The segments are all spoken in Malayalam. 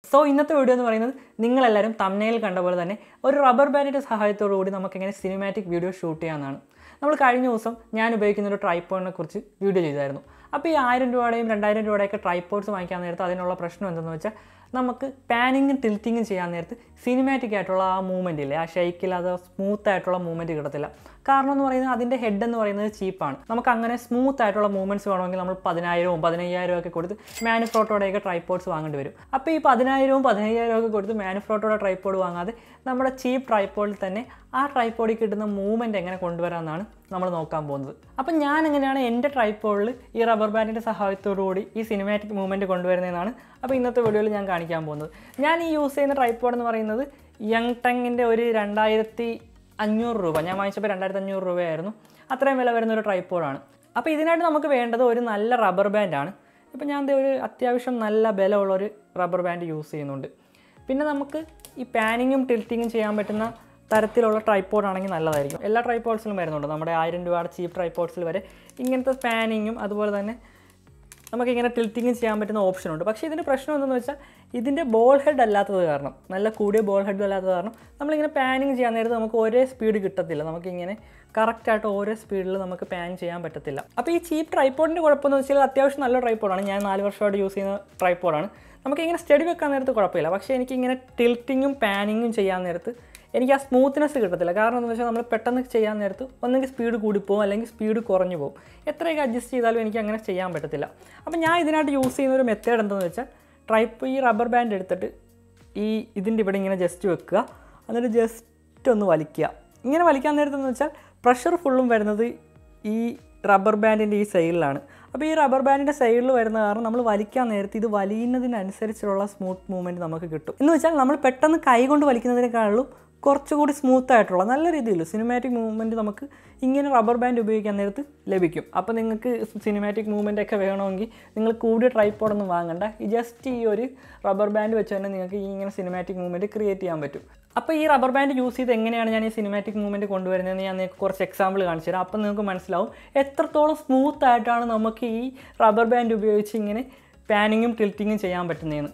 സോ ഇന്നത്തെ വീഡിയോ എന്ന് പറയുന്നത് നിങ്ങളെല്ലാവരും തമ്മനയിൽ കണ്ട പോലെ തന്നെ ഒരു റബ്ബർ ബാൻഡിൻ്റെ സഹായത്തോടു കൂടി നമുക്കിങ്ങനെ സിനിമാറ്റിക് വീഡിയോ ഷൂട്ട് ചെയ്യാമെന്നാണ് നമ്മൾ കഴിഞ്ഞ ദിവസം ഞാൻ ഉപയോഗിക്കുന്ന ഒരു ട്രൈപ്പോഡിനെ കുറിച്ച് വീഡിയോ ചെയ്തായിരുന്നു അപ്പോൾ ഈ ആയിരം രൂപയുടെയും രണ്ടായിരം രൂപയുടെയൊക്കെ ട്രൈപ്പോഡ്സ് വാങ്ങിക്കാൻ നേരത്ത് അതിനുള്ള പ്രശ്നം എന്തെന്ന് വെച്ചാൽ നമുക്ക് പാനിങ്ങും ടിൽറ്റിങ്ങും ചെയ്യാൻ നേരത്ത് സിനിമാറ്റിക് ആയിട്ടുള്ള ആ മൂവ്മെൻ്റ് ഇല്ലേ ആ ഷെയ്ക്കിൽ അത് സ്മൂത്ത് ആയിട്ടുള്ള മൂവ്മെൻറ്റ് കിട്ടത്തില്ല കാരണം എന്ന് പറയുന്നത് അതിൻ്റെ ഹെഡ് എന്ന് പറയുന്നത് ചീപ്പാണ് നമുക്ക് അങ്ങനെ സ്മൂത്ത് ആയിട്ടുള്ള മൂവ്മെൻറ്റ്സ് വേണമെങ്കിൽ നമ്മൾ പതിനായിരവും പതിനയ്യായിരവും ഒക്കെ കൊടുത്ത് മാനുഫ്രോട്ടോടെയൊക്കെ ട്രൈപ്പോഡ്സ് വാങ്ങേണ്ടി വരും അപ്പോൾ ഈ പതിനായിരവും പതിനയ്യായിരവും ഒക്കെ കൊടുത്ത് മാനുഫ്രോട്ടോടെ ട്രൈപ്പോഡ് വാങ്ങാതെ നമ്മുടെ ചീപ്പ് ട്രൈപ്പോഡിൽ തന്നെ ആ ട്രൈപ്പോഡിൽ കിട്ടുന്ന മൂവ്മെൻറ്റ് എങ്ങനെ കൊണ്ടുവരാമെന്നാണ് നമ്മൾ നോക്കാൻ പോകുന്നത് അപ്പം ഞാൻ എങ്ങനെയാണ് എൻ്റെ ട്രൈപ്പോഡിൽ ഈ റബ്ബർ ബാൻഡിൻ്റെ സഹായത്തോടു കൂടി ഈ സിനിമാറ്റിക് മൂവ്മെൻറ്റ് കൊണ്ടുവരുന്നതെന്നാണ് അപ്പോൾ ഇന്നത്തെ വീഡിയോയിൽ ഞാൻ കാണിക്കാൻ പോകുന്നത് ഞാൻ ഈ യൂസ് ചെയ്യുന്ന ട്രൈപ്പോഡ് എന്ന് പറയുന്നത് യങ് ടങ്ങിൻ്റെ ഒരു രണ്ടായിരത്തി അഞ്ഞൂറ് രൂപ ഞാൻ വാങ്ങിച്ചപ്പോൾ രണ്ടായിരത്തി അഞ്ഞൂറ് രൂപയായിരുന്നു അത്രയും വില വരുന്ന ഒരു ട്രൈപ്പോഡാണ് അപ്പോൾ ഇതിനായിട്ട് നമുക്ക് വേണ്ടത് ഒരു നല്ല റബ്ബർ ബാൻഡാണ് ഇപ്പോൾ ഞാൻ ദേ ഒരു അത്യാവശ്യം നല്ല ബലമുള്ള ഒരു റബ്ബർ ബാൻഡ് യൂസ് ചെയ്യുന്നുണ്ട് പിന്നെ നമുക്ക് ഈ പാനിങ്ങും ടിൽറ്റിങ്ങും ചെയ്യാൻ പറ്റുന്ന തരത്തിലുള്ള ട്രൈപ്പോഡ് ആണെങ്കിൽ നല്ലതായിരിക്കും എല്ലാ ട്രൈപ്പോഡ്സിലും വരുന്നുണ്ട് നമ്മുടെ ആയിരം രൂപയുടെ ചീപ്പ് ട്രൈപ്പോഡ്സിൽ വരെ ഇങ്ങനത്തെ പാനിങ്ങും അതുപോലെ തന്നെ നമുക്കിങ്ങനെ ടിൽറ്റിങ് ചെയ്യാൻ പറ്റുന്ന ഓപ്ഷൻ ഉണ്ട് പക്ഷേ ഇതിൻ്റെ പ്രശ്നം എന്തെന്ന് വെച്ചാൽ ഇതിൻ്റെ ബോൾ ഹെഡ് അല്ലാത്തത് കാരണം നല്ല കൂടിയ ബോൾ ഹെഡ് അല്ലാത്തത് കാരണം നമ്മളിങ്ങനെ പാനിങ് ചെയ്യാൻ നേരത്ത് നമുക്ക് ഒരേ സ്പീഡ് കിട്ടത്തില്ല നമുക്കിങ്ങനെ കറക്റ്റായിട്ട് ഓരോ സ്പീഡിൽ നമുക്ക് പാൻ ചെയ്യാൻ പറ്റത്തില്ല അപ്പോൾ ഈ ചീപ്പ് ട്രൈപ്പോഡിൻ്റെ കുഴപ്പമെന്ന് വെച്ചാൽ അത്യാവശ്യം നല്ല ട്രൈപ്പോഡാണ് ഞാൻ നാല് വർഷമായിട്ട് യൂസ് ചെയ്യുന്ന ട്രൈപ്പോഡാണ് നമുക്കിങ്ങനെ സ്റ്റഡി വെക്കാൻ നേരത്ത് കുഴപ്പമില്ല പക്ഷേ എനിക്കിങ്ങനെ ടിൽറ്റിങ്ങും പാനിങ്ങും ചെയ്യാൻ നേരത്ത് എനിക്ക് ആ സ്മൂത്ത്നെസ് കിട്ടത്തില്ല കാരണം എന്താണെന്ന് വെച്ചാൽ നമ്മൾ പെട്ടെന്ന് ചെയ്യാൻ നേരത്ത് ഒന്നെങ്കിൽ സ്പീഡ് കൂടിപ്പോവും അല്ലെങ്കിൽ സ്പീഡ് കുറഞ്ഞു പോകും എത്രയൊക്കെ അഡ്ജസ്റ്റ് ചെയ്താലും എനിക്ക് അങ്ങനെ ചെയ്യാൻ പറ്റത്തില്ല അപ്പോൾ ഞാൻ ഇതിനായിട്ട് യൂസ് ചെയ്യുന്ന ഒരു മെത്തേഡ് എന്താണെന്ന് വെച്ചാൽ ട്രൈപ്പ് ഈ റബ്ബർ ബാൻഡ് എടുത്തിട്ട് ഈ ഇതിൻ്റെ ഇവിടെ ഇങ്ങനെ ജസ്റ്റ് വെക്കുക എന്നിട്ട് ജസ്റ്റ് ഒന്ന് വലിക്കുക ഇങ്ങനെ വലിക്കാൻ നേരത്തെന്ന് വെച്ചാൽ പ്രഷർ ഫുള്ളും വരുന്നത് ഈ റബ്ബർ ബാൻഡിൻ്റെ ഈ സൈഡിലാണ് അപ്പോൾ ഈ റബ്ബർ ബാൻഡിൻ്റെ സൈഡിൽ വരുന്ന കാരണം നമ്മൾ വലിക്കാൻ നേരത്ത് ഇത് വലിയുന്നതിനനുസരിച്ചുള്ള സ്മൂത്ത് മൂവ്മെൻറ്റ് നമുക്ക് കിട്ടും എന്ന് വെച്ചാൽ നമ്മൾ പെട്ടെന്ന് കൈ കൊണ്ട് വലിക്കുന്നതിനേക്കാളും കുറച്ചുകൂടി സ്മൂത്ത് ആയിട്ടുള്ള നല്ല രീതിയിൽ സിനിമാറ്റിക് മൂവ്മെൻറ്റ് നമുക്ക് ഇങ്ങനെ റബ്ബർ ബാൻഡ് ഉപയോഗിക്കാൻ നേരത്ത് ലഭിക്കും അപ്പോൾ നിങ്ങൾക്ക് സിനിമാറ്റിക് മൂവ്മെൻ്റ് ഒക്കെ വേണമെങ്കിൽ നിങ്ങൾ കൂടിയ ട്രൈപ്പോഡൊന്നും വാങ്ങണ്ട ഈ ജസ്റ്റ് ഈ ഒരു റബ്ബർ ബാൻഡ് വെച്ച് തന്നെ നിങ്ങൾക്ക് ഈ ഇങ്ങനെ സിനിമാറ്റിക് മൂവ്മെൻറ്റ് ക്രിയേറ്റ് ചെയ്യാൻ പറ്റും അപ്പോൾ ഈ റബ്ബർ ബാൻഡ് യൂസ് ചെയ്ത് എങ്ങനെയാണ് ഞാൻ ഈ സിനിമാറ്റിക് മൂവ്മെൻറ്റ് കൊണ്ടുവരുന്നതെന്ന് ഞാൻ നിങ്ങൾക്ക് കുറച്ച് എക്സാമ്പിൾ കാണിച്ചു തരാം അപ്പോൾ നിങ്ങൾക്ക് മനസ്സിലാവും എത്രത്തോളം സ്മൂത്ത് ആയിട്ടാണ് നമുക്ക് ഈ റബ്ബർ ബാൻഡ് ഉപയോഗിച്ച് ഇങ്ങനെ പാനിങ്ങും ടിൽറ്റിങ്ങും ചെയ്യാൻ പറ്റുന്നതെന്ന്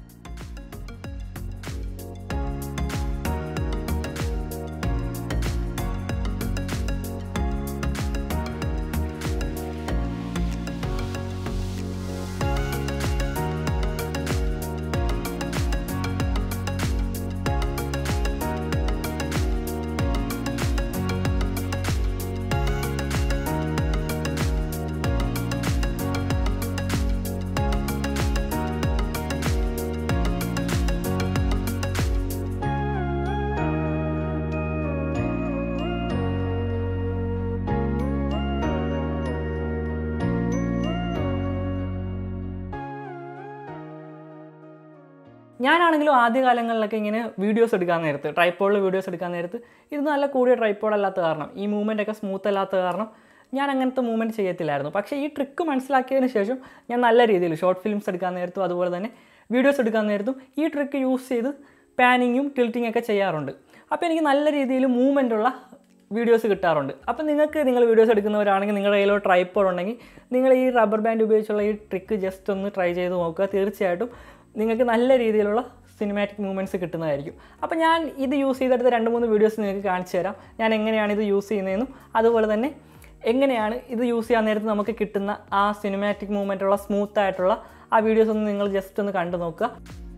ഞാനാണെങ്കിലും ആദ്യകാലങ്ങളിലൊക്കെ ഇങ്ങനെ വീഡിയോസ് എടുക്കാൻ നേരത്ത് ട്രൈപ്പോഡിൽ വീഡിയോസ് എടുക്കാൻ നേരത്ത് ഇത് നല്ല കൂടിയ ട്രൈപ്പോഡ് അല്ലാത്ത കാരണം ഈ മൂവ്മെൻ്റ് ഒക്കെ സ്മൂത്ത് അല്ലാത്ത കാരണം ഞാൻ അങ്ങനത്തെ മൂവ്മെൻറ്റ് ചെയ്യത്തില്ലായിരുന്നു പക്ഷേ ഈ ട്രിക്ക് മനസ്സിലാക്കിയതിന് ശേഷം ഞാൻ നല്ല രീതിയിൽ ഷോർട്ട് ഫിലിംസ് എടുക്കാൻ നേരത്തും അതുപോലെ തന്നെ വീഡിയോസ് എടുക്കാൻ നേരത്തും ഈ ട്രിക്ക് യൂസ് ചെയ്ത് പാനിങ്ങും ടിൽറ്റിംഗ് ഒക്കെ ചെയ്യാറുണ്ട് അപ്പോൾ എനിക്ക് നല്ല രീതിയിൽ മൂവ്മെൻ്റ് ഉള്ള വീഡിയോസ് കിട്ടാറുണ്ട് അപ്പോൾ നിങ്ങൾക്ക് നിങ്ങൾ വീഡിയോസ് എടുക്കുന്നവരാണെങ്കിൽ നിങ്ങളുടെ കയ്യിലോ ട്രൈപ്പോഡ് ഉണ്ടെങ്കിൽ നിങ്ങൾ ഈ റബ്ബർ ബാൻഡ് ഉപയോഗിച്ചുള്ള ഈ ട്രിക്ക് ജസ്റ്റ് ഒന്ന് ട്രൈ ചെയ്ത് നോക്കുക തീർച്ചയായിട്ടും നിങ്ങൾക്ക് നല്ല രീതിയിലുള്ള സിനിമാറ്റിക് മൂവ്മെൻറ്റ്സ് കിട്ടുന്നതായിരിക്കും അപ്പോൾ ഞാൻ ഇത് യൂസ് ചെയ്തെടുത്ത രണ്ട് മൂന്ന് വീഡിയോസ് നിങ്ങൾക്ക് കാണിച്ചു തരാം ഞാൻ എങ്ങനെയാണ് ഇത് യൂസ് ചെയ്യുന്നതെന്നും അതുപോലെ തന്നെ എങ്ങനെയാണ് ഇത് യൂസ് ചെയ്യാൻ നേരത്ത് നമുക്ക് കിട്ടുന്ന ആ സിനിമാറ്റിക് മൂവ്മെൻ്റ് ഉള്ള സ്മൂത്ത് ആയിട്ടുള്ള ആ വീഡിയോസ് ഒന്ന് നിങ്ങൾ ജസ്റ്റ് ഒന്ന് കണ്ടു നോക്കുക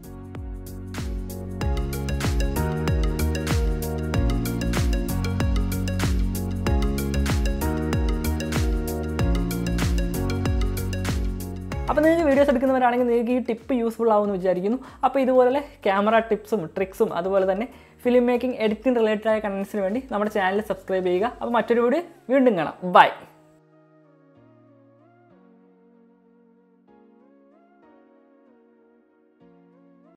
അപ്പോൾ നിങ്ങൾക്ക് വീഡിയോസ് എടുക്കുന്നവരാണെങ്കിൽ നിങ്ങൾക്ക് ഈ ടിപ്പ് യൂസ്ഫുൾ ആവുമെന്ന് വിചാരിക്കുന്നു അപ്പോൾ ഇതുപോലെ ക്യാമറ ടിപ്സും ട്രിക്സും അതുപോലെ തന്നെ ഫിലിം മേക്കിംഗ് എഡിറ്റിംഗ് റിലേറ്റഡ് ആയ കണ്ടൻസിന് വേണ്ടി നമ്മുടെ ചാനൽ സബ്സ്ക്രൈബ് ചെയ്യുക അപ്പോൾ മറ്റൊരു വീഡിയോ വീണ്ടും കാണാം ബൈ